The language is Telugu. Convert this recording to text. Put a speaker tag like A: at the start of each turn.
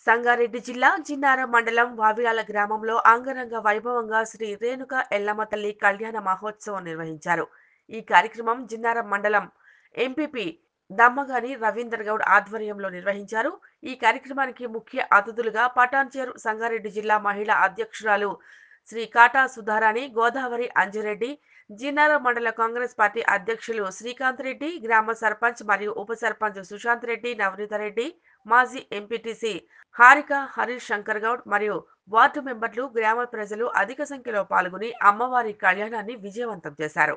A: సంగారెడ్డి జిల్లా జిన్నారం మండలం వావిలాల గ్రామంలో అంగరంగ వైభవంగా శ్రీ రేణుక ఎల్లమ్మ తల్లి కళ్యాణ మహోత్సవం నిర్వహించారు ఈ కార్యక్రమం జిన్నారం మండలం ఎంపీపీ దమ్మగాని రవీందర్ గౌడ్ ఆధ్వర్యంలో నిర్వహించారు ఈ కార్యక్రమానికి ముఖ్య అతిథులుగా పటాన్చేరు సంగారెడ్డి జిల్లా మహిళా అధ్యక్షురాలు శ్రీ కాటా సుధారాణి గోదావరి అంజిరెడ్డి జిన్నారం మండల కాంగ్రెస్ పార్టీ అధ్యక్షులు శ్రీకాంత్ రెడ్డి గ్రామ సర్పంచ్ మరియు ఉప సర్పంచ్ సుశాంత్ రెడ్డి నవనీత రెడ్డి మాజీ ఎంపీటీసీ హారిక హరీష్ శంకర్ గౌడ్ మరియు వార్డు మెంబర్లు గ్రామ ప్రజలు అధిక సంఖ్యలో పాల్గొని అమ్మవారి కళ్యాణాన్ని విజయవంతం చేశారు